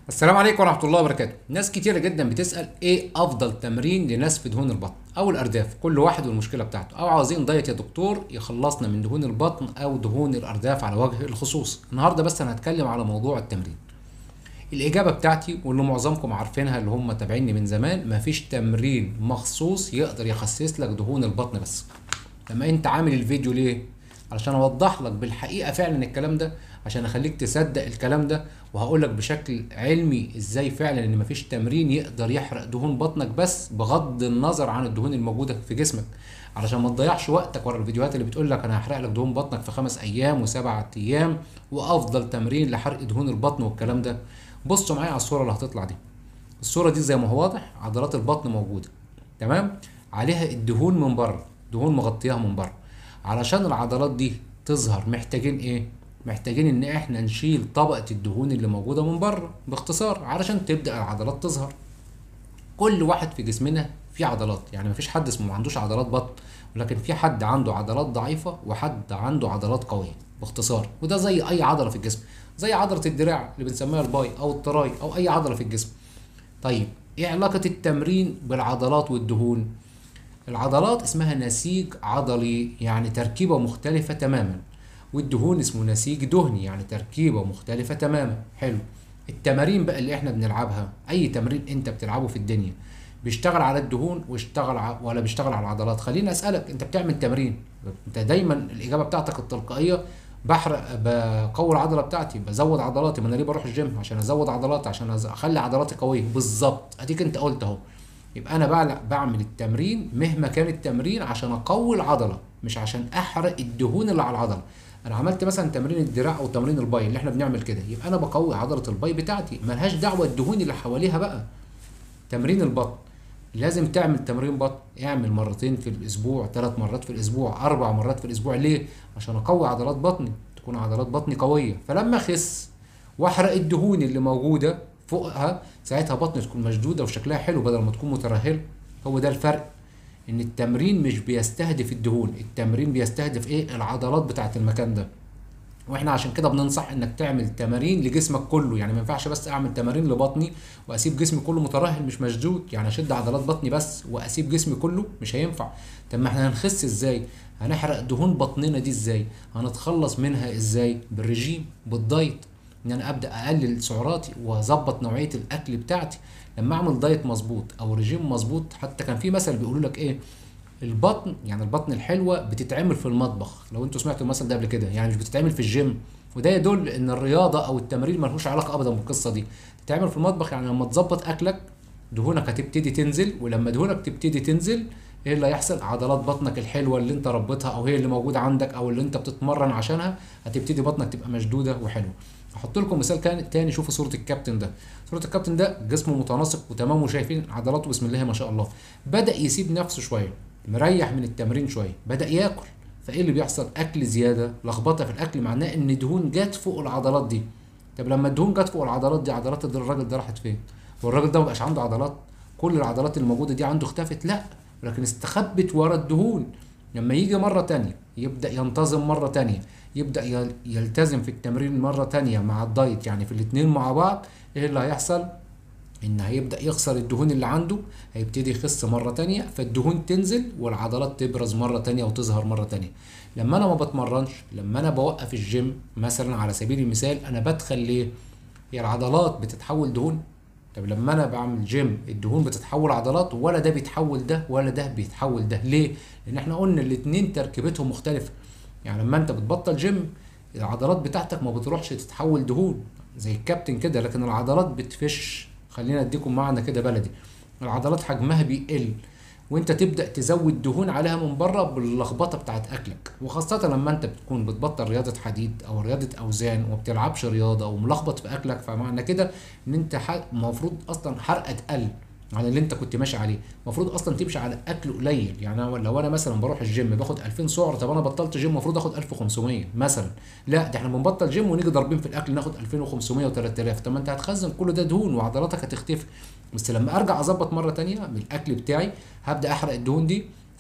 السلام عليكم ورحمة الله وبركاته. ناس كتيرة جدا بتسأل ايه أفضل تمرين لنسف دهون البطن أو الأرداف، كل واحد والمشكلة بتاعته، أو عاوزين دايت يا دكتور يخلصنا من دهون البطن أو دهون الأرداف على وجه الخصوص. النهاردة بس أنا هتكلم على موضوع التمرين. الإجابة بتاعتي واللي معظمكم عارفينها اللي هم تابعيني من زمان مفيش تمرين مخصوص يقدر يخسس لك دهون البطن بس. لما أنت عامل الفيديو ليه؟ علشان اوضح لك بالحقيقه فعلا الكلام ده عشان اخليك تصدق الكلام ده وهقول لك بشكل علمي ازاي فعلا ان مفيش تمرين يقدر يحرق دهون بطنك بس بغض النظر عن الدهون الموجوده في جسمك علشان ما تضيعش وقتك ورا الفيديوهات اللي بتقول لك انا هحرق لك دهون بطنك في خمس ايام وسبعة ايام وافضل تمرين لحرق دهون البطن والكلام ده بصوا معايا على الصوره اللي هتطلع دي الصوره دي زي ما هو واضح عضلات البطن موجوده تمام عليها الدهون من بره دهون مغطياها من بره علشان العضلات دي تظهر محتاجين ايه محتاجين ان احنا نشيل طبقة الدهون اللي موجودة من بره باختصار علشان تبدأ العضلات تظهر كل واحد في جسمنا فيه عضلات يعني مفيش حد اسمه ما عندوش عضلات بطن ولكن في حد عنده عضلات ضعيفة وحد عنده عضلات قوية باختصار وده زي اي عضلة في الجسم زي عضلة الدراع اللي بنسميها الباي او التراي او اي عضلة في الجسم طيب ايه علاقة التمرين بالعضلات والدهون العضلات اسمها نسيج عضلي يعني تركيبة مختلفة تماما والدهون اسمه نسيج دهني يعني تركيبة مختلفة تماما حلو التمارين بقى اللي احنا بنلعبها اي تمرين انت بتلعبه في الدنيا بيشتغل على الدهون ويشتغل ع... ولا بيشتغل على العضلات خليني اسالك انت بتعمل تمرين انت دايما الاجابه بتاعتك التلقائيه بحرق بقوي العضله بتاعتي بزود عضلاتي ما انا ليه بروح الجيم عشان ازود عضلاتي عشان اخلي عضلاتي قويه بالظبط اديك انت قلت اهو يبقى انا بعمل التمرين مهما كان التمرين عشان اقوي العضله مش عشان احرق الدهون اللي على العضله انا عملت مثلا تمرين الدراع او تمرين الباي اللي احنا بنعمل كده يبقى انا بقوي عضله الباي بتاعتي ملهاش دعوه الدهون اللي حواليها بقى تمرين البطن لازم تعمل تمرين بطن اعمل مرتين في الاسبوع ثلاث مرات في الاسبوع اربع مرات في الاسبوع ليه عشان اقوي عضلات بطني تكون عضلات بطني قويه فلما اخس واحرق الدهون اللي موجوده فوقها ساعتها بطني تكون مشدوده وشكلها حلو بدل ما تكون مترهله هو ده الفرق ان التمرين مش بيستهدف الدهون التمرين بيستهدف ايه العضلات بتاعه المكان ده واحنا عشان كده بننصح انك تعمل تمارين لجسمك كله يعني ما ينفعش بس اعمل تمارين لبطني واسيب جسمي كله مترهل مش مشدود يعني اشد عضلات بطني بس واسيب جسمي كله مش هينفع طب ما احنا هنخس ازاي هنحرق دهون بطننا دي ازاي هنتخلص منها ازاي بالرجيم بالدايت ان انا ابدا اقلل سعراتي واظبط نوعيه الاكل بتاعتي لما اعمل دايت مظبوط او رجيم مظبوط حتى كان في مثل بيقولوا لك ايه البطن يعني البطن الحلوه بتتعمل في المطبخ لو انتوا سمعتوا المثل ده قبل كده يعني مش بتتعمل في الجيم وده يدل ان الرياضه او التمرين ملهوش علاقه ابدا بالقصه دي تتعمل في المطبخ يعني لما تظبط اكلك دهونك هتبتدي تنزل ولما دهونك تبتدي تنزل ايه اللي هيحصل عضلات بطنك الحلوه اللي انت ربيتها او هي اللي موجوده عندك او اللي انت بتتمرن عشانها هتبتدي بطنك تبقى مشدوده وحلوه احط لكم مثال كان تاني شوفوا صوره الكابتن ده صوره الكابتن ده جسمه متناسق وتمام وشايفين عضلاته بسم الله ما شاء الله بدا يسيب نفسه شويه مريح من التمرين شويه بدا ياكل فايه اللي بيحصل اكل زياده لخبطه في الاكل معناه ان دهون جت فوق العضلات دي طب لما الدهون جت فوق العضلات دي عضلات الراجل ده راحت فين والراجل ده مبقاش عنده عضلات كل العضلات الموجوده دي عنده اختفت لا لكن استخبت ورا الدهون لما يجي مرة تانية يبدأ ينتظم مرة تانية يبدأ يلتزم في التمرين مرة تانية مع الدايت يعني في الاتنين مع بعض ايه اللي هيحصل ان هيبدأ يخسر الدهون اللي عنده هيبتدي يخس مرة تانية فالدهون تنزل والعضلات تبرز مرة تانية وتظهر مرة تانية لما انا ما بتمرنش لما انا بوقف الجيم مثلا على سبيل المثال انا بدخل ليه هي العضلات بتتحول دهون طب لما انا بعمل جيم الدهون بتتحول عضلات ولا ده بيتحول ده ولا ده بيتحول ده ليه لان احنا قلنا الاتنين تركيبتهم مختلفه يعني لما انت بتبطل جيم العضلات بتاعتك ما بتروحش تتحول دهون زي الكابتن كده لكن العضلات بتفش خلينا اديكم معنى كده بلدي العضلات حجمها بيقل وانت تبدا تزود دهون عليها من بره باللخبطه بتاعت اكلك وخاصه لما انت بتكون بتبطل رياضه حديد او رياضه اوزان وما بتلعبش رياضه وملخبط في اكلك فمعنى كده ان انت المفروض اصلا حرقك قل عن اللي انت كنت ماشي عليه المفروض اصلا تمشي على اكل قليل يعني أنا لو انا مثلا بروح الجيم باخد 2000 سعر طب انا بطلت جيم المفروض اخد 1500 مثلا لا ده احنا بنبطل جيم ونيجي ضاربين في الاكل ناخد 2500 و3000 طب ما انت هتخزن كل ده دهون وعضلاتك هتختفي بس لما ارجع اظبط مره تانية من الاكل بتاعي هبدا احرق الدهون دي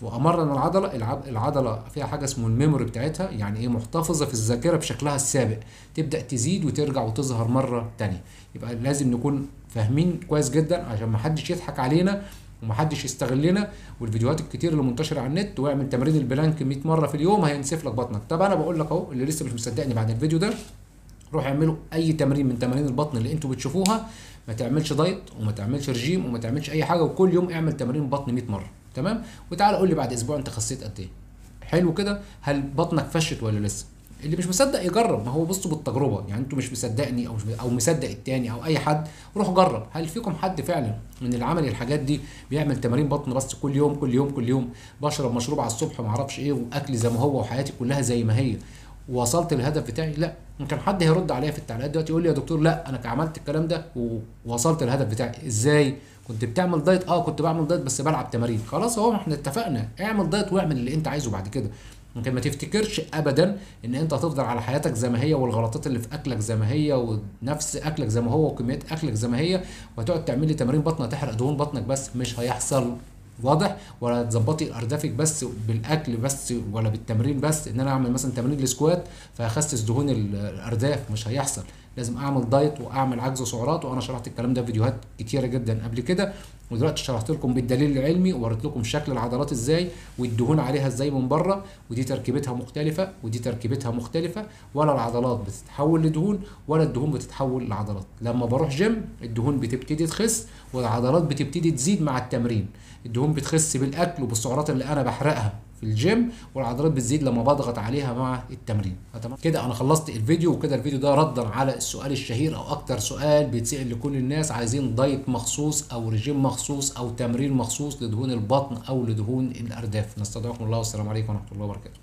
وامرن العضله العب- العضله فيها حاجه اسمه الميموري بتاعتها يعني ايه محتفظه في الذاكره بشكلها السابق تبدا تزيد وترجع وتظهر مره تانية يبقى لازم نكون فاهمين كويس جدا عشان ما حدش يضحك علينا ومحدش يستغلنا والفيديوهات الكتير اللي منتشره على النت واعمل تمرين البلانك 100 مره في اليوم هينسف لك بطنك طب انا بقول لك اهو اللي لسه مش مصدقني بعد الفيديو ده روح اعملوا اي تمرين من تمارين البطن اللي انتوا بتشوفوها ما تعملش دايت وما تعملش رجيم وما تعملش اي حاجه وكل يوم اعمل تمارين بطن 100 مره تمام وتعالى قول لي بعد اسبوع انت خسيت قد ايه حلو كده هل بطنك فشت ولا لسه اللي مش مصدق يجرب ما هو بصوا بالتجربه يعني انتوا مش مصدقني او مش او مصدق التاني او اي حد روح جرب هل فيكم حد فعلا من اللي عمل الحاجات دي بيعمل تمارين بطن بس كل يوم كل يوم كل يوم بشرب مشروب على الصبح ما اعرفش ايه واكلي زي ما هو وحياتي كلها زي ما هي وصلت للهدف بتاعي لا ممكن حد هيرد عليا في التعليقات دلوقتي يقول لي يا دكتور لا انا عملت الكلام ده ووصلت للهدف بتاعي ازاي كنت بتعمل دايت اه كنت بعمل دايت بس بلعب تمارين خلاص اهو احنا اتفقنا اعمل دايت واعمل اللي انت عايزه بعد كده ممكن ما تفتكرش ابدا ان انت هتفضل على حياتك زي ما هي والغلطات اللي في اكلك زي ما هي ونفس اكلك زي ما هو وكميات اكلك زي ما هي وهتقعد تعمل لي تمارين بطن هتحرق دهون بطنك بس مش هيحصل واضح ولا تظبطي اردافك بس بالاكل بس ولا بالتمرين بس ان انا اعمل مثلا تمرين السكوات فهخسس دهون ال- الارداف مش هيحصل لازم اعمل دايت واعمل عجز سعرات وانا شرحت الكلام ده في فيديوهات كتيره جدا قبل كده ودلوقتي شرحت لكم بالدليل العلمي ووريت لكم شكل العضلات ازاي والدهون عليها ازاي من بره ودي تركيبتها مختلفه ودي تركيبتها مختلفه ولا العضلات بتتحول لدهون ولا الدهون بتتحول لعضلات لما بروح جيم الدهون بتبتدي تخس والعضلات بتبتدي تزيد مع التمرين الدهون بتخس بالاكل وبالسعرات اللي انا بحرقها في الجيم والعضلات بتزيد لما بضغط عليها مع التمرين تمام كده انا خلصت الفيديو وكده الفيديو ده ردا على السؤال الشهير او اكتر سؤال بيتسال لكل الناس عايزين دايت مخصوص او رجيم مخصوص او تمرين مخصوص لدهون البطن او لدهون الارداف نستودعكم الله والسلام عليكم ورحمه الله وبركاته